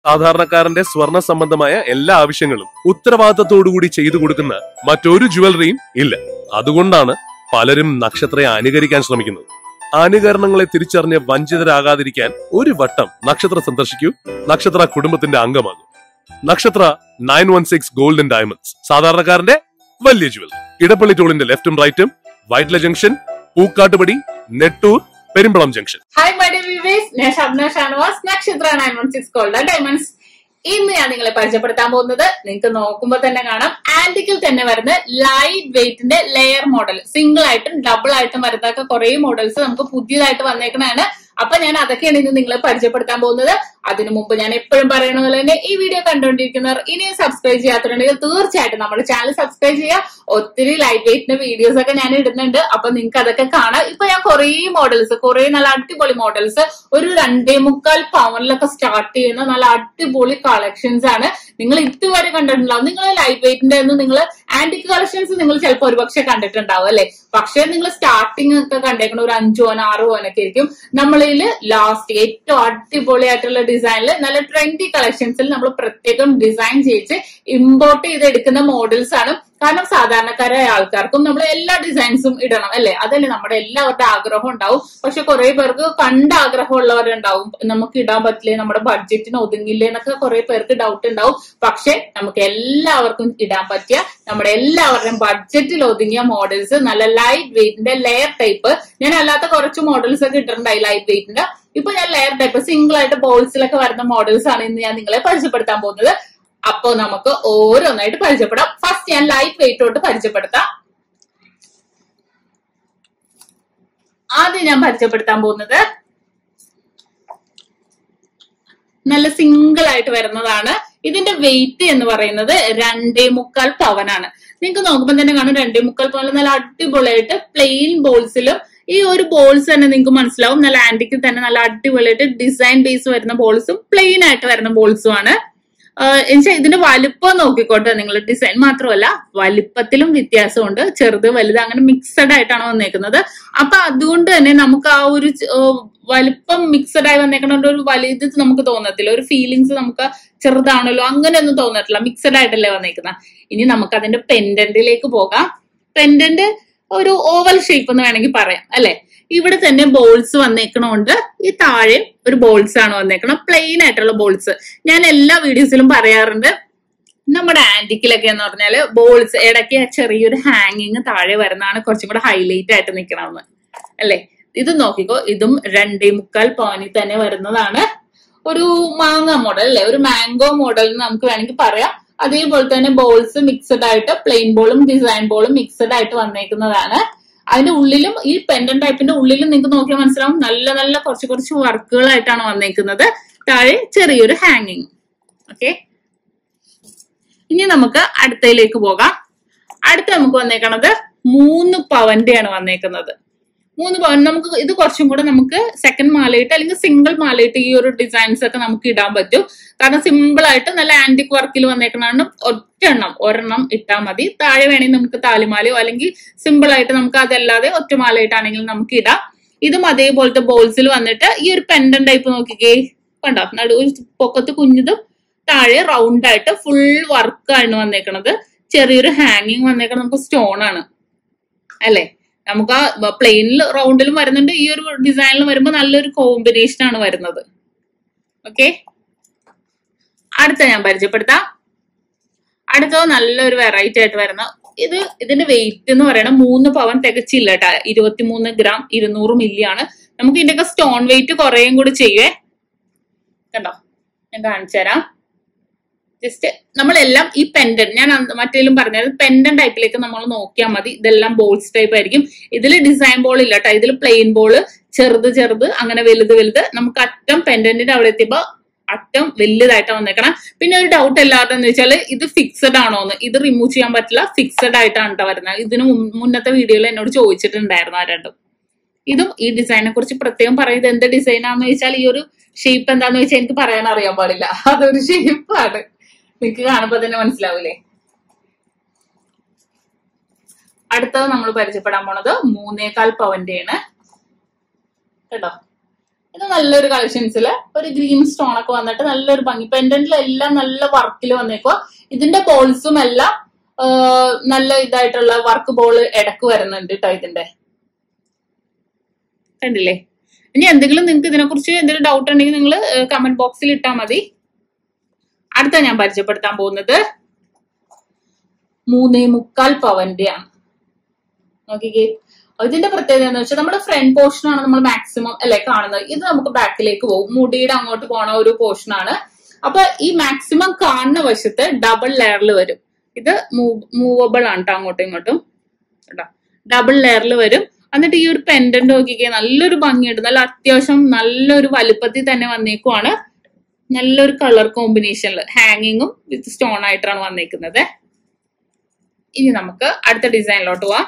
സാധാരണക്കാരന്റെ സ്വർണ്ണ സംബന്ധമായ എല്ലാ ആവശ്യങ്ങളും ഉത്തരവാദിത്തത്തോടുകൂടി ചെയ്തു കൊടുക്കുന്ന മറ്റൊരു ജുവലറിയും ഇല്ല അതുകൊണ്ടാണ് പലരും നക്ഷത്രയെ അനുകരിക്കാൻ ശ്രമിക്കുന്നത് അനുകരണങ്ങളെ തിരിച്ചറിഞ്ഞ് വഞ്ചിതരാകാതിരിക്കാൻ ഒരു വട്ടം നക്ഷത്ര സന്ദർശിക്കൂ നക്ഷത്ര കുടുംബത്തിന്റെ അംഗമാകും Nakshatra nine one six golden diamonds സാധാരണക്കാരന്റെ വലിയ ജുവൽ ഇടപ്പള്ളി ടോളിന്റെ ലെഫ്റ്റും റൈറ്റും Vyttila junction Pookkattupady Nettoor Perumbalam junction hi my dear viewers ഞാൻ Shabna Shanavas Nakshatra nine one six gold diamonds ഇന്ന് ഞാൻ നിങ്ങളെ പരിചയപ്പെടുത്താൻ പോകുന്നത് നിങ്ങൾക്ക് നോക്കുമ്പോൾ തന്നെ കാണാം ആന്റിക്കിൽ തന്നെ വരുന്ന ലൈറ്റ് വെയിറ്റിന്റെ ലെയർ മോഡൽ സിംഗിൾ ആയിട്ടും ഡബിൾ ആയിട്ടും വരുന്നതൊക്കെ കുറെ മോഡൽസ് നമുക്ക് പുതിയതായിട്ട് വന്നേക്കണാണ് അപ്പൊ ഞാൻ അതൊക്കെയാണ് ഇന്ന് നിങ്ങളെ പരിചയപ്പെടുത്താൻ പോകുന്നത് അതിനു മുമ്പ് ഞാൻ എപ്പോഴും പറയണ പോലെ തന്നെ ഈ വീഡിയോ കണ്ടുകൊണ്ടിരിക്കുന്നവർ ഇനിയും സബ്സ്ക്രൈബ് ചെയ്യാത്തുണ്ടെങ്കിൽ തീർച്ചയായിട്ടും നമ്മുടെ ചാനൽ സബ്സ്ക്രൈബ് ചെയ്യുക ഒത്തിരി ലൈറ്റ് വെയിറ്റിന്റെ വീഡിയോസ് ഒക്കെ ഞാൻ ഇടുന്നുണ്ട് അപ്പൊ നിങ്ങൾക്ക് അതൊക്കെ കാണാം ഇപ്പൊ ഞാൻ കുറേ മോഡൽസ് കുറേ നല്ല അടിപൊളി മോഡൽസ് ഒരു രണ്ടേ മുക്കാൽ പവനിലൊക്കെ സ്റ്റാർട്ട് ചെയ്യുന്ന നല്ല അടിപൊളി കളക്ഷൻസ് ആണ് നിങ്ങൾ ഇതുവരെ കണ്ടിട്ടുണ്ടാവും നിങ്ങൾ ലൈറ്റ് വെയിറ്റിന്റെ ഒന്നും നിങ്ങൾ ആന്റിക് കളക്ഷൻസ് നിങ്ങൾ ചിലപ്പോൾ ഒരുപക്ഷെ കണ്ടിട്ടുണ്ടാവും അല്ലെ പക്ഷെ നിങ്ങൾ സ്റ്റാർട്ടിങ് ഒക്കെ കണ്ടേക്കുന്ന ഒരു അഞ്ചു പവൻ ആറ് പവനൊക്കെ ആയിരിക്കും നമ്മളിൽ ലാസ്റ്റ് ഏറ്റവും അടിപൊളിയായിട്ടുള്ള ഡിസൈനിൽ നല്ല ട്രെൻഡി കളക്ഷൻസിൽ നമ്മൾ പ്രത്യേകം ഡിസൈൻ ചെയ്യിച്ച് ഇമ്പോർട്ട് ചെയ്തെടുക്കുന്ന മോഡൽസ് ആണ് കാരണം സാധാരണക്കാരായ ആൾക്കാർക്കും നമ്മൾ എല്ലാ ഡിസൈൻസും ഇടണം അല്ലെ അതല്ലേ നമ്മുടെ എല്ലാവരുടെ ആഗ്രഹം ഉണ്ടാവും പക്ഷെ കുറെ പേർക്ക് കണ്ട ആഗ്രഹമുള്ളവരുണ്ടാവും നമുക്ക് ഇടാൻ പറ്റില്ലേ നമ്മുടെ ബഡ്ജറ്റിന് ഒതുങ്ങില്ലേ എന്നൊക്കെ കുറെ പേർക്ക് ഡൗട്ട് ഉണ്ടാവും പക്ഷെ നമുക്ക് എല്ലാവർക്കും ഇടാൻ പറ്റിയ നമ്മുടെ എല്ലാവരുടെയും ബഡ്ജറ്റിൽ ഒതുങ്ങിയ മോഡൽസ് നല്ല ലൈറ്റ് വെയിറ്റിന്റെ ലെയർ ടൈപ്പ് ഞാൻ അല്ലാത്ത കുറച്ച് മോഡൽസ് ഒക്കെ ഇട്ടിട്ടുണ്ടായി ലൈറ്റ് വെയിറ്റിന്റെ ഇപ്പൊ ഞാൻ ലെയർ ടൈപ്പ് സിംഗിൾ ആയിട്ട് ബോൾസിലൊക്കെ വരുന്ന മോഡൽസ് ആണ് ഇന്ന് ഞാൻ നിങ്ങളെ പരിചയപ്പെടുത്താൻ പോകുന്നത് അപ്പോ നമുക്ക് ഓരോന്നായിട്ട് പരിചയപ്പെടാം ഫസ്റ്റ് ഞാൻ ലൈറ്റ് വെയിറ്റോട്ട് പരിചയപ്പെടുത്താം ആദ്യം ഞാൻ പരിചയപ്പെടുത്താൻ പോകുന്നത് നല്ല സിംഗിൾ ആയിട്ട് വരുന്നതാണ് ഇതിന്റെ വെയിറ്റ് എന്ന് പറയുന്നത് രണ്ടേ മുക്കാൽ പവനാണ് നിങ്ങൾക്ക് നോക്കുമ്പോൾ തന്നെ കാണും രണ്ടേ മുക്കാൽ പവൻ നല്ല അടിപൊളിയായിട്ട് പ്ലെയിൻ ബോൾസിലും ഈ ഒരു ബോൾസ് തന്നെ നിങ്ങൾക്ക് മനസ്സിലാവും നല്ല ആന്റിക്കിൽ തന്നെ നല്ല അടിപൊളിയായിട്ട് ഡിസൈൻ ബേസ് വരുന്ന ബോൾസും പ്ലെയിൻ ആയിട്ട് വരുന്ന ബോൾസും ആണ് എന്നുവെച്ചാൽ ഇതിന്റെ വലിപ്പം നോക്കിക്കോട്ടെ നിങ്ങൾ ഡിസൈൻ മാത്രമല്ല വലിപ്പത്തിലും വ്യത്യാസമുണ്ട് ചെറുത് വലുത് അങ്ങനെ മിക്സഡ് ആയിട്ടാണ് വന്നേക്കുന്നത് അപ്പൊ അതുകൊണ്ട് തന്നെ നമുക്ക് ആ ഒരു ച- ഏർ വലിപ്പം മിക്സഡ് ആയി വന്നേക്കുന്ന ഒരു വലുത് നമുക്ക് തോന്നത്തില്ല ഒരു ഫീലിങ്സ് നമുക്ക് ചെറുതാണല്ലോ അങ്ങനെയൊന്നും തോന്നത്തില്ല മിക്സഡ് ആയിട്ടല്ലേ വന്നേക്കുന്നത് ഇനി നമുക്ക് അതിന്റെ പെൻഡന്റിലേക്ക് പോകാം പെൻഡന്റ് ഒരു ഓവൽ ഷേപ്പ് എന്ന് വേണമെങ്കിൽ പറയാം അല്ലെ ഇവിടെ തന്നെ ബോൾസ് വന്നേക്കണോണ്ട് ഈ താഴെ ഒരു ബോൾസ് ആണ് വന്നേക്കണം പ്ലെയിൻ ആയിട്ടുള്ള ബോൾസ് ഞാൻ എല്ലാ വീഡിയോസിലും പറയാറുണ്ട് നമ്മുടെ ആന്റിക്കിലൊക്കെ എന്ന് പറഞ്ഞാല് ബോൾസ് ഇടയ്ക്ക് ചെറിയൊരു ഹാങ്ങിങ് താഴെ വരുന്നതാണ് കുറച്ചും കൂടെ ഹൈലൈറ്റ് ആയിട്ട് നിൽക്കണമെന്ന് അല്ലെ ഇത് നോക്കിക്കോ ഇതും രണ്ടേ മുക്കാൽ പവനിൽ തന്നെ വരുന്നതാണ് ഒരു മാങ്ങ മോഡൽ അല്ലെ ഒരു മാംഗോ മോഡൽ എന്ന് നമുക്ക് വേണമെങ്കിൽ പറയാം അതേപോലെ തന്നെ ബോൾസ് മിക്സഡ് ആയിട്ട് പ്ലെയിൻ ബോളും ഡിസൈൻ ബോളും മിക്സഡ് ആയിട്ട് വന്നേക്കുന്നതാണ് അതിന്റെ ഉള്ളിലും ഈ പെൻഡൻ ടൈപ്പിന്റെ ഉള്ളിലും നിങ്ങൾക്ക് നോക്കിയാൽ മനസ്സിലാവും നല്ല നല്ല കുറച്ച് കുറച്ച് വർക്കുകളായിട്ടാണ് വന്നേക്കുന്നത് താഴെ ചെറിയൊരു ഹാങ്ങിങ് ഓക്കെ ഇനി നമുക്ക് അടുത്തയിലേക്ക് പോകാം അടുത്ത നമുക്ക് വന്നേക്കണത് മൂന്ന് പവന്റെയാണ് വന്നേക്കുന്നത് മൂന്ന് പവൻ നമുക്ക് ഇത് കുറച്ചും കൂടെ നമുക്ക് സെക്കൻഡ് മാലയിട്ട് അല്ലെങ്കിൽ സിംഗിൾ മാലയിട്ട് ഈ ഒരു ഡിസൈൻസ് ഒക്കെ നമുക്ക് ഇടാൻ പറ്റും കാരണം സിമ്പിൾ ആയിട്ട് നല്ല ആന്റിക് വർക്കിൽ വന്നേക്കണതാണ് ഒറ്റ എണ്ണം ഒരെണ്ണം ഇട്ടാൽ മതി താഴെ വേണമെങ്കിൽ നമുക്ക് താലിമാലയോ അല്ലെങ്കിൽ സിമ്പിൾ ആയിട്ട് നമുക്ക് അതല്ലാതെ ഒറ്റ മാലയിട്ടാണെങ്കിലും നമുക്ക് ഇടാം ഇതും അതേപോലത്തെ ബോൾസിൽ വന്നിട്ട് ഈ ഒരു പെൻഡൻ ടൈപ്പ് നോക്കിക്കേ കണ്ടോ നടു ഒരു പൊക്കത്ത് കുഞ്ഞതും താഴെ റൗണ്ട് ആയിട്ട് ഫുൾ വർക്കാണ് വന്നേക്കണത് ചെറിയൊരു ഹാങ്ങിങ് വന്നേക്കണത് നമുക്ക് സ്റ്റോൺ ആണ് അല്ലേ നമുക്ക് ആ പ്ലെയിനിൽ റൗണ്ടിലും വരുന്നുണ്ട് ഈ ഒരു ഡിസൈനിൽ വരുമ്പോൾ നല്ലൊരു കോമ്പിനേഷൻ ആണ് വരുന്നത് ഓക്കെ അടുത്ത ഞാൻ പരിചയപ്പെടുത്താം അടുത്തത് നല്ലൊരു വെറൈറ്റി ആയിട്ട് വരുന്ന ഇത് ഇതിന്റെ വെയിറ്റ് എന്ന് പറയുന്നത് മൂന്ന് പവൻ തികച്ചില്ല കേട്ടാ ഇരുപത്തിമൂന്ന് ഗ്രാം ഇരുന്നൂറ് മില്ലി ആണ് നമുക്ക് ഇതിന്റെയൊക്കെ സ്റ്റോൺ വെയിറ്റ് കുറേയും കൂടി ചെയ്യുവേ കണ്ടോ ഞാൻ കാണിച്ചു തരാം ജസ്റ്റ് നമ്മളെല്ലാം ഈ പെൻഡൻ ഞാൻ അന്ന് മറ്റേലും പറഞ്ഞത് പെൻഡൻ ടൈപ്പിലേക്ക് നമ്മൾ നോക്കിയാൽ മതി ഇതെല്ലാം ബോൾസ് ടൈപ്പ് ആയിരിക്കും ഇതിൽ ഡിസൈൻ ബോൾ ഇല്ല കേട്ടോ ഇതിൽ പ്ലെയിൻ ബോൾ ചെറുത് ചെറുത് അങ്ങനെ വലുത് വലുത് നമുക്ക് അറ്റം പെൻഡന്റിന്റെ അവിടെ എത്തിയപ്പോ അറ്റം വലുതായിട്ട് വന്നേക്കണം പിന്നെ ഒരു ഡൗട്ട് എല്ലാവരുടെ എന്ന് വെച്ചാൽ ഇത് ഫിക്സഡ് ആണോ എന്ന് ഇത് റിമൂവ് ചെയ്യാൻ പറ്റില്ല ഫിക്സഡ് ആയിട്ടാണ് കേട്ടോ വരുന്നത് ഇതിന് മുൻ- മുന്നത്തെ വീഡിയോയിൽ എന്നോട് ചോദിച്ചിട്ടുണ്ടായിരുന്നു ആ രണ്ടും ഇതും ഈ ഡിസൈനെ കുറിച്ച് പ്രത്യേകം പറയുന്നത് എന്ത് ഡിസൈനാന്ന് വെച്ചാൽ ഈ ഒരു ഷേപ്പ് എന്താന്ന് വെച്ചാൽ എനിക്ക് പറയാൻ അറിയാൻ പാടില്ല അതൊരു ഷേപ്പാണ് നിങ്ങൾക്ക് കാണുമ്പോ തന്നെ മനസ്സിലാവൂലേ അടുത്തത് നമ്മൾ പരിചയപ്പെടാൻ പോണത് മൂന്നേകാൽ പവന്റെയാണ് കേട്ടോ ഇത് നല്ലൊരു കളക്ഷൻസിൽ ഒരു ഗ്രീൻ സ്റ്റോൺ ഒക്കെ വന്നിട്ട് നല്ലൊരു ഭംഗി പെൻഡന്റിലെല്ലാം നല്ല വർക്കിൽ വന്നേക്കുക ഇതിന്റെ ബോൾസും എല്ലാം ആ, നല്ല ഇതായിട്ടുള്ള വർക്ക് ബോൾ ഇടക്ക് വരുന്നുണ്ട് കേട്ടോ ഇതിന്റെ കണ്ടില്ലേ ഇനി എന്തെങ്കിലും നിങ്ങൾക്ക് ഇതിനെക്കുറിച്ച് എന്തെങ്കിലും ഡൗട്ട് ഉണ്ടെങ്കിൽ നിങ്ങൾ കമന്റ് ബോക്സിൽ ഇട്ടാൽ മതി അടുത്ത ഞാൻ പരിചയപ്പെടുത്താൻ പോകുന്നത് മൂന്നേ മുക്കാൽ പവന്റെ ആണ് നോക്കിക്കേ ഇതിന്റെ പ്രത്യേകത എന്ന് വെച്ചാൽ നമ്മുടെ ഫ്രണ്ട് പോർഷൻ ആണ് നമ്മൾ മാക്സിമം അല്ലെ കാണുന്നത് ഇത് നമുക്ക് ബാക്കിലേക്ക് പോകും മുടിയുടെ അങ്ങോട്ട് പോണ ഒരു പോർഷൻ ആണ് അപ്പൊ ഈ മാക്സിമം കാണുന്ന വശത്ത് ഡബിൾ ലെയറിൽ വരും ഇത് മൂവബിൾ ആണ് കേട്ടോ അങ്ങോട്ടും ഇങ്ങോട്ടും കേട്ടോ ഡബിൾ ലെയറിൽ വരും എന്നിട്ട് ഈ ഒരു പെൻഡന്റ് നോക്കിക്കേ നല്ലൊരു ഭംഗിയുണ്ട് നല്ല അത്യാവശ്യം നല്ലൊരു വലുപ്പത്തിൽ തന്നെ വന്നേക്കുവാണ് നല്ലൊരു കളർ കോമ്പിനേഷനിൽ ഹാങ്ങിങ്ങും വിത്ത് സ്റ്റോൺ ആയിട്ടാണ് വന്നേക്കുന്നത് ഇനി നമുക്ക് അടുത്ത ഡിസൈനിലോട്ട് പോവാം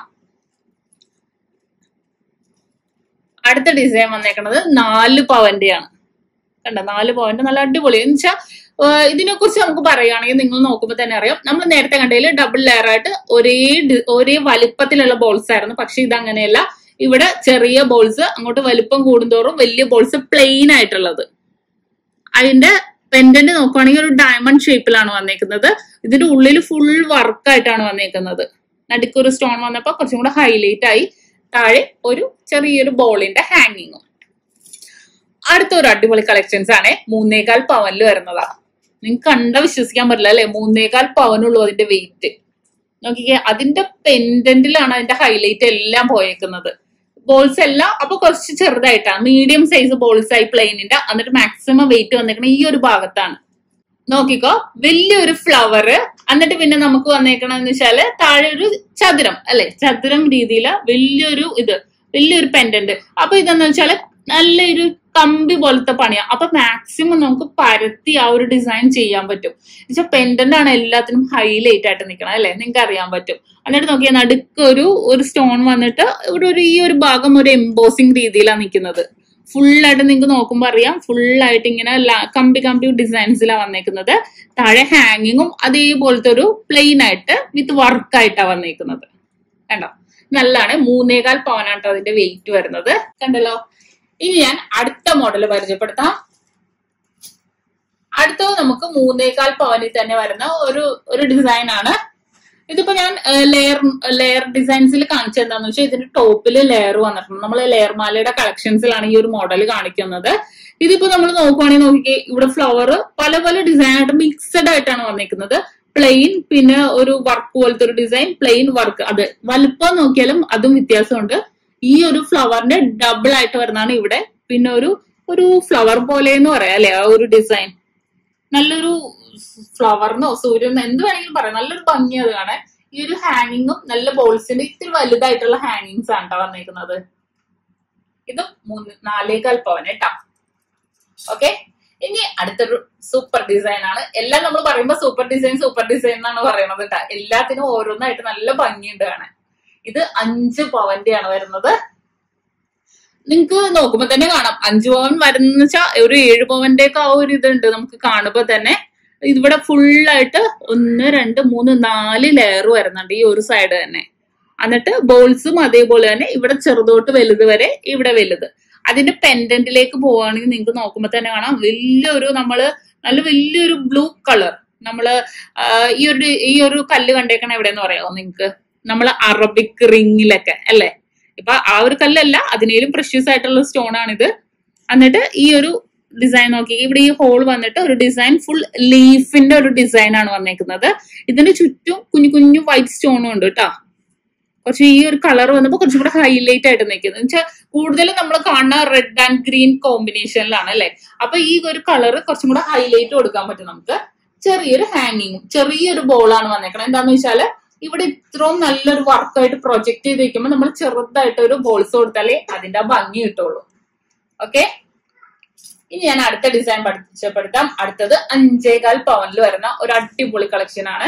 അടുത്ത ഡിസൈൻ വന്നേക്കുന്നത് നാല് പവന്റെ ആണ് കണ്ട നാല് പവന്റെ നല്ല അടിപൊളി എന്ന് വെച്ചാൽ ഇതിനെ കുറിച്ച് നമുക്ക് പറയുകയാണെങ്കിൽ നിങ്ങൾ നോക്കുമ്പോൾ തന്നെ അറിയാം നമ്മൾ നേരത്തെ കണ്ടതിൽ ഡബിൾ ലെയർ ആയിട്ട് ഒരേ ഡി- ഒരേ വലിപ്പത്തിലുള്ള ബോൾസ് ആയിരുന്നു പക്ഷെ ഇത് അങ്ങനെയല്ല ഇവിടെ ചെറിയ ബോൾസ് അങ്ങോട്ട് വലിപ്പം കൂടുന്തോറും വലിയ ബോൾസ് പ്ലെയിൻ ആയിട്ടുള്ളത് അതിന്റെ പെൻഡന്റ് നോക്കുവാണെങ്കിൽ ഒരു ഡയമണ്ട് ഷേപ്പിലാണ് വന്നേക്കുന്നത് ഇതിന്റെ ഉള്ളിൽ ഫുൾ വർക്ക് ആയിട്ടാണ് വന്നേക്കുന്നത് നടുക്കൊരു സ്റ്റോൺ വന്നപ്പോ കുറച്ചും കൂടെ ഹൈലൈറ്റ് ആയി താഴെ ഒരു ചെറിയൊരു ബോളിന്റെ ഹാങ്ങിങ്ങും അടുത്ത ഒരു അടിപൊളി കളക്ഷൻസ് ആണ് മൂന്നേകാൽ പവനിൽ വരുന്നതാണ് നിങ്ങൾക്ക് കണ്ട വിശ്വസിക്കാൻ പറ്റില്ല അല്ലെ മൂന്നേകാൽ പവനുള്ളൂ അതിന്റെ വെയിറ്റ് നോക്കിക്കേ അതിന്റെ പെൻഡന്റിലാണ് അതിന്റെ ഹൈലൈറ്റ് എല്ലാം പോയേക്കുന്നത് ബോൾസ് എല്ലാം അപ്പൊ കുറച്ച് ചെറുതായിട്ടാണ് മീഡിയം സൈസ് ബോൾസ് ആയി പ്ലെയിനിന്റെ എന്നിട്ട് മാക്സിമം വെയിറ്റ് വന്നേക്കണ ഈ ഒരു ഭാഗത്താണ് നോക്കിക്കോ വലിയൊരു ഫ്ലവർ എന്നിട്ട് പിന്നെ നമുക്ക് വന്നേക്കണെന്ന് വെച്ചാല് താഴെ ഒരു ചതുരം അല്ലെ ചതുരം രീതിയില് വലിയൊരു ഇത് വലിയൊരു പെൻഡന്റ് അപ്പൊ ഇതെന്ന് വെച്ചാല് നല്ലൊരു കമ്പി പോലത്തെ പണിയാ അപ്പൊ മാക്സിമം നമുക്ക് പരത്തി ആ ഒരു ഡിസൈൻ ചെയ്യാൻ പറ്റും എന്നുവെച്ചാൽ പെൻഡന്റ് ആണ് എല്ലാത്തിനും ഹൈലൈറ്റ് ആയിട്ട് നിൽക്കണം അല്ലെ നിങ്ങൾക്ക് അറിയാൻ പറ്റും എന്നിട്ട് നോക്കിയാൽ നടുക്ക് ഒരു ഒരു സ്റ്റോൺ വന്നിട്ട് ഇവിടെ ഒരു ഈ ഒരു ഭാഗം ഒരു എംബോസിങ് രീതിയിലാണ് നിൽക്കുന്നത് ഫുള്ളായിട്ട് നിങ്ങൾക്ക് നോക്കുമ്പോൾ അറിയാം ഫുള്ളായിട്ട് ഇങ്ങനെ ല- കമ്പി കമ്പി ഡിസൈൻസിലാണ് വന്നേക്കുന്നത് താഴെ ഹാങ്ങിങ്ങും അതേപോലത്തെ ഒരു പ്ലെയിൻ ആയിട്ട് വിത്ത് വർക്ക് ആയിട്ടാണ് വന്നേക്കുന്നത് കണ്ടോ നല്ലതാണ് മൂന്നേകാൽ പവനാട്ടോ അതിന്റെ വെയിറ്റ് വരുന്നത് കണ്ടല്ലോ ഇനി ഞാൻ അടുത്ത മോഡൽ പരിചയപ്പെടുത്താം അടുത്തത് നമുക്ക് മൂന്നേകാൽ പവനിൽ തന്നെ വരുന്ന ഒരു ഒരു ഡിസൈൻ ആണ് ഇതിപ്പോ ഞാൻ ലെയർ ലെയർ ഡിസൈൻസിൽ കാണിച്ചത് എന്താന്ന് വെച്ചാൽ ഇതിന്റെ ടോപ്പിൽ ലെയർ വന്നിട്ടുണ്ട് നമ്മൾ ലെയർ മാലയുടെ കളക്ഷൻസിലാണ് ഈ ഒരു മോഡൽ കാണിക്കുന്നത് ഇതിപ്പോ നമ്മൾ നോക്കുവാണെങ്കിൽ നോക്കിക്കേ ഇവിടെ ഫ്ലവർ പല പല ഡിസൈൻ ആയിട്ട് മിക്സഡ് ആയിട്ടാണ് വന്നിരിക്കുന്നത് പ്ലെയിൻ പിന്നെ ഒരു വർക്ക് പോലത്തെ ഒരു ഡിസൈൻ പ്ലെയിൻ വർക്ക് അത് വലുപ്പം നോക്കിയാലും അതും വ്യത്യാസമുണ്ട് ഈ ഒരു ഫ്ലവറിന്റെ ഡബിൾ ആയിട്ട് വരുന്നതാണ് ഇവിടെ പിന്നെ ഒരു ഒരു ഫ്ലവർ പോലെ എന്ന് പറയാം അല്ലെ ആ ഒരു ഡിസൈൻ നല്ലൊരു ഫ്ലവറിനോ സൂര്യനോ എന്ത് വേണമെങ്കിലും പറയാം നല്ലൊരു ഭംഗി അത് കാണാൻ ഈ ഒരു ഹാങ്ങിങ്ങും നല്ല ബോൾസിന്റെ ഇത്തിരി വലുതായിട്ടുള്ള ഹാങ്ങിങ്സ് ആണ് ട്ടോ വന്നേക്കുന്നത് ഇത് മൂന്ന് നാലേകാൽ പവൻ കേട്ടാ ഓക്കെ ഇനി അടുത്തൊരു സൂപ്പർ ഡിസൈൻ ആണ് എല്ലാം നമ്മൾ പറയുമ്പോ സൂപ്പർ ഡിസൈൻ സൂപ്പർ ഡിസൈൻ എന്നാണ് പറയുന്നത് കേട്ടാ എല്ലാത്തിനും ഓരോന്നായിട്ട് നല്ല ഭംഗിയുണ്ട് കാണാൻ ഇത് അഞ്ച് പവന്റെ ആണ് വരുന്നത് നിങ്ങക്ക് നോക്കുമ്പോ തന്നെ കാണാം അഞ്ചു പവൻ വരുന്ന വെച്ചാൽ ഒരു ഏഴ് പവന്റെ ഒക്കെ ആ ഒരു ഇതുണ്ട് നമുക്ക് കാണുമ്പോ തന്നെ ഇവിടെ ഫുള്ളായിട്ട് ഒന്ന് രണ്ട് മൂന്ന് നാല് ലെയർ വരുന്നുണ്ട് ഈ ഒരു സൈഡ് തന്നെ എന്നിട്ട് ബോൾസും അതേപോലെ തന്നെ ഇവിടെ ചെറുതോട്ട് വലുത് വരെ ഇവിടെ വലുത് അതിന്റെ പെൻഡന്റിലേക്ക് പോവുകയാണെങ്കിൽ നിങ്ങൾക്ക് നോക്കുമ്പോ തന്നെ കാണാം വലിയൊരു നമ്മള് നല്ല വലിയൊരു ബ്ലൂ കളർ നമ്മള് ആ, ഈ ഒരു ഈ ഒരു കല്ല് കണ്ടേക്കണ എവിടെയെന്ന് പറയാമോ നിങ്ങക്ക് നമ്മള് അറബിക് റിങ്ങിലൊക്കെ അല്ലെ ഇപ്പൊ ആ ഒരു കല്ലല്ല അതിനേലും പ്രഷ്യസ് ആയിട്ടുള്ള സ്റ്റോൺ ആണിത് എന്നിട്ട് ഈ ഒരു ഡിസൈൻ നോക്കി ഇവിടെ ഈ ഹോൾ വന്നിട്ട് ഒരു ഡിസൈൻ ഫുൾ ലീഫിന്റെ ഒരു ഡിസൈൻ ആണ് വന്നേക്കുന്നത് ഇതിന് ചുറ്റും കുഞ്ഞു കുഞ്ഞു വൈറ്റ് സ്റ്റോണും ഉണ്ട് കേട്ടോ കുറച്ച് ഈ ഒരു കളർ വന്നപ്പോൾ കുറച്ചും കൂടെ ഹൈലൈറ്റ് ആയിട്ട് നിൽക്കുന്നത് വെച്ചാൽ കൂടുതലും നമ്മൾ കാണുന്ന റെഡ് ആൻഡ് ഗ്രീൻ കോമ്പിനേഷനിലാണ് അല്ലെ അപ്പൊ ഈ ഒരു കളർ കുറച്ചും കൂടെ ഹൈലൈറ്റ് കൊടുക്കാൻ പറ്റും നമുക്ക് ചെറിയൊരു ഹാങ്ങിങ്ങും ചെറിയൊരു ബോളാണ് വന്നേക്കണം എന്താന്ന് വെച്ചാല് ഇവിടെ ഇത്രയും നല്ലൊരു വർക്കായിട്ട് പ്രൊജക്ട് ചെയ്ത് വെക്കുമ്പോൾ നമ്മൾ ചെറുതായിട്ട് ഒരു ബോൾസ് കൊടുത്താലേ അതിന്റെ ആ ഭംഗി കിട്ടുള്ളൂ ഓക്കെ ഇനി ഞാൻ അടുത്ത ഡിസൈൻ പരിചയപ്പെടുത്താം അടുത്തത് അഞ്ചേകാൽ പവനിൽ വരുന്ന ഒരു അടിപൊളി കളക്ഷൻ ആണ്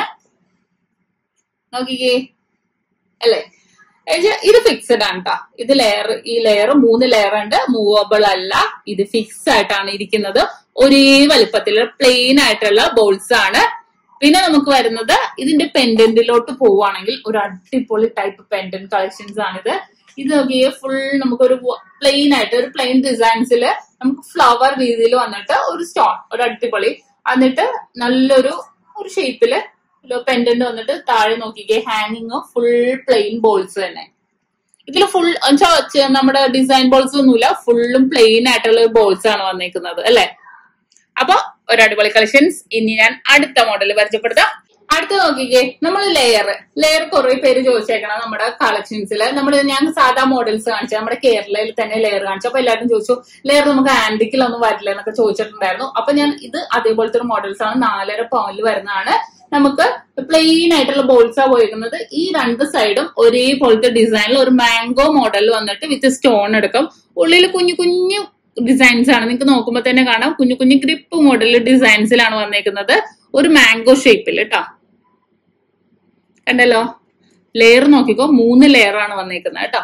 നോക്കിക്കേ അല്ലേ എന്നുവെച്ചാ ഇത് ഫിക്സഡ് ആണ് ട്ടാ ഇത് ലെയർ ഈ ലെയർ മൂന്ന് ലെയർ ഉണ്ട് മൂവബിൾ അല്ല ഇത് ഫിക്സ് ആയിട്ടാണ് ഇരിക്കുന്നത് ഒരേ വലുപ്പത്തിൽ പ്ലെയിൻ ആയിട്ടുള്ള ബോൾസ് ആണ് പിന്നെ നമുക്ക് വരുന്നത് ഇതിന്റെ പെൻഡന്റിലോട്ട് പോവുകയാണെങ്കിൽ ഒരു അടിപൊളി ടൈപ്പ് പെൻഡന്റ് കളക്ഷൻസ് ആണിത് ഇത് നോക്കിയേ ഫുൾ നമുക്കൊരു പ്ലെയിൻ ആയിട്ട് ഒരു പ്ലെയിൻ ഡിസൈൻസിൽ നമുക്ക് ഫ്ലവർ രീതിയിൽ വന്നിട്ട് ഒരു സ്റ്റോൺ ഒരു അടിപൊളി എന്നിട്ട് നല്ലൊരു ഒരു ഷേപ്പില് പെൻഡന്റ് വന്നിട്ട് താഴെ നോക്കിക്കേ ഹാങ്ങിങ് ഫുൾ പ്ലെയിൻ ബോൾസ് തന്നെ ഇതിൽ ഫുൾ നമ്മുടെ ഡിസൈൻ ബോൾസ് ഒന്നുമില്ല ഫുള്ളും പ്ലെയിൻ ആയിട്ടുള്ള ബോൾസ് ആണ് വന്നേക്കുന്നത് അല്ലെ അപ്പൊ ഒരു അടിപൊളി കളക്ഷൻസ് ഇനി ഞാൻ അടുത്ത മോഡൽ പരിചയപ്പെടുത്താം അടുത്ത നോക്കിക്കേ നമ്മൾ ലെയർ ലെയർ കുറെ പേര് ചോദിച്ചേക്കണം നമ്മുടെ കളക്ഷൻസിൽ നമ്മൾ ഞാൻ സാധാ മോഡൽസ് കാണിച്ചു നമ്മുടെ കേരളയിൽ തന്നെ ലെയർ കാണിച്ചു അപ്പൊ എല്ലാവരും ചോദിച്ചു ലെയർ നമുക്ക് ആന്റിക്കിലൊന്നും വരില്ല എന്നൊക്കെ ചോദിച്ചിട്ടുണ്ടായിരുന്നു അപ്പൊ ഞാൻ ഇത് അതേപോലത്തെ ഒരു മോഡൽസ് ആണ് നാലര പവനിൽ വരുന്നതാണ് നമുക്ക് പ്ലെയിൻ ആയിട്ടുള്ള ബോൾസാ പോയിരിക്കുന്നത് ഈ രണ്ട് സൈഡും ഒരേപോലത്തെ ഡിസൈനിൽ ഒരു മാംഗോ മോഡൽ വന്നിട്ട് വിത്ത് സ്റ്റോൺ എടുക്കും ഉള്ളിൽ കുഞ്ഞു കുഞ്ഞു ഡിസൈൻസ് ആണ് നിങ്ങൾക്ക് നോക്കുമ്പോൾ തന്നെ കാണാം കുഞ്ഞു കുഞ്ഞു ഗ്രിപ്പ് മോഡൽ ഡിസൈൻസിലാണ് വന്നേക്കുന്നത് ഒരു മാംഗോ ഷേപ്പിൽ കേട്ടോ കണ്ടല്ലോ ലെയർ നോക്കിക്കോ മൂന്ന് ലെയർ ആണ് വന്നേക്കുന്നത് കേട്ടോ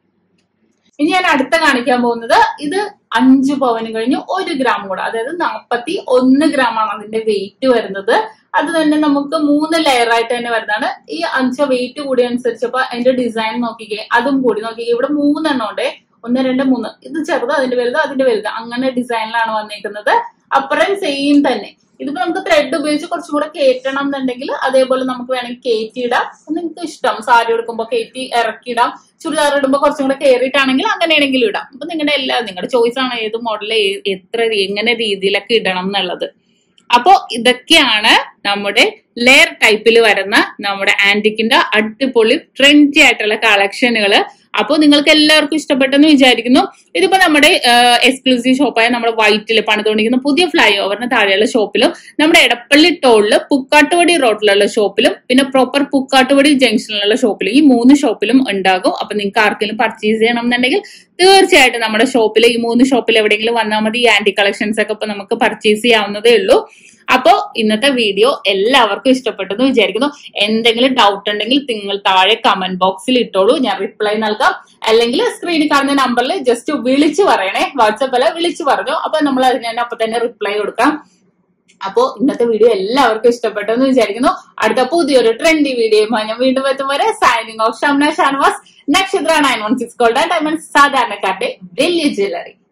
ഇനി ഞാൻ അടുത്ത കാണിക്കാൻ പോകുന്നത് ഇത് അഞ്ച് പവന് കഴിഞ്ഞ് ഒരു ഗ്രാം കൂടെ അതായത് നാൽപ്പത്തി ഒന്ന് ഗ്രാം ആണ് അതിന്റെ വെയിറ്റ് വരുന്നത് അത് തന്നെ നമുക്ക് മൂന്ന് ലെയർ ആയിട്ട് തന്നെ വരുന്നതാണ് ഈ അഞ്ച് വെയിറ്റ് കൂടി അനുസരിച്ചപ്പോ അതിന്റെ ഡിസൈൻ നോക്കിക്കേ അതും കൂടി നോക്കിക്കേ ഇവിടെ മൂന്നെണ്ണം ഉണ്ടേ ഒന്ന് രണ്ട് മൂന്ന് ഇത് ചെറുത് അതിന്റെ വലുത് അതിന്റെ വലുത് അങ്ങനെ ഡിസൈനിലാണ് വന്നേക്കുന്നത് അപ്പുറം സെയിം തന്നെ ഇതിപ്പോ നമുക്ക് ത്രെഡ് ഉപയോഗിച്ച് കുറച്ചും കൂടെ കയറ്റണം എന്നുണ്ടെങ്കിൽ അതേപോലെ നമുക്ക് വേണമെങ്കിൽ കയറ്റിയിടാം നിങ്ങൾക്ക് ഇഷ്ടം സാരി എടുക്കുമ്പോൾ കയറ്റി ഇറക്കിയിടാം ചുരിദാർ ഇടുമ്പോൾ കുറച്ചും കൂടെ കയറിയിട്ടാണെങ്കിൽ അങ്ങനെയാണെങ്കിലും ഇടാം അപ്പൊ നിങ്ങളുടെ എല്ലാ നിങ്ങളുടെ ചോയ്സ് ആണ് ഏത് മോഡൽ എത്ര എങ്ങനെ രീതിയിലൊക്കെ ഇടണം എന്നുള്ളത് അപ്പോ ഇതൊക്കെയാണ് നമ്മുടെ ലെയർ ടൈപ്പിൽ വരുന്ന നമ്മുടെ ആന്റിക്കിന്റെ അടിപൊളി ട്രെൻഡി ആയിട്ടുള്ള കളക്ഷനുകൾ അപ്പോൾ നിങ്ങൾക്ക് എല്ലാവർക്കും ഇഷ്ടപ്പെട്ടെന്ന് വിചാരിക്കുന്നു ഇതിപ്പോ നമ്മുടെ എക്സ്ക്ലൂസീവ് ഷോപ്പായ നമ്മുടെ വൈറ്റിൽ പണിതുകൊണ്ടിരിക്കുന്ന പുതിയ ഫ്ലൈ ഓവറിന് താഴെയുള്ള ഷോപ്പിലും നമ്മുടെ എടപ്പള്ളി ടോളില് പുക്കാട്ടുപടി റോഡിലുള്ള ഷോപ്പിലും പിന്നെ പ്രോപ്പർ പുക്കാട്ടുപടി ജംഗ്ഷനിലുള്ള ഷോപ്പിലും ഈ മൂന്ന് ഷോപ്പിലും ഉണ്ടാകും അപ്പൊ നിങ്ങൾക്ക് ആർക്കെങ്കിലും പർച്ചേസ് ചെയ്യണം എന്നുണ്ടെങ്കിൽ തീർച്ചയായിട്ടും നമ്മുടെ ഷോപ്പിൽ ഈ മൂന്ന് ഷോപ്പിൽ എവിടെയെങ്കിലും വന്നാൽ മതി ഈ ആന്റി കളക്ഷൻസ് ഒക്കെ ഇപ്പൊ നമുക്ക് പർച്ചേസ് ചെയ്യാവുന്നതേ ഉള്ളൂ അപ്പോ ഇന്നത്തെ വീഡിയോ എല്ലാവർക്കും ഇഷ്ടപ്പെട്ടെന്ന് വിചാരിക്കുന്നു എന്തെങ്കിലും ഡൗട്ട് ഉണ്ടെങ്കിൽ നിങ്ങൾ താഴെ കമന്റ് ബോക്സിൽ ഇട്ടോളൂ ഞാൻ റിപ്ലൈ നൽകാം അല്ലെങ്കിൽ സ്ക്രീനിൽ കാണുന്ന നമ്പറിൽ ജസ്റ്റ് വിളിച്ചു പറയണേ വാട്സപ്പിൽ വിളിച്ചു പറഞ്ഞു അപ്പൊ നമ്മൾ അതിന് തന്നെ അപ്പൊ തന്നെ റിപ്ലൈ കൊടുക്കാം അപ്പോ ഇന്നത്തെ വീഡിയോ എല്ലാവർക്കും ഇഷ്ടപ്പെട്ടെന്ന് വിചാരിക്കുന്നു അടുത്ത പുതിയൊരു ട്രെൻഡി വീഡിയോയുമായി ഞാൻ വീണ്ടും എത്തും വരെ signing off Shamna Shanavas Nakshatra nine one six gold diamond സാധാരണക്കാരുടെ വലിയ ജ്വല്ലറി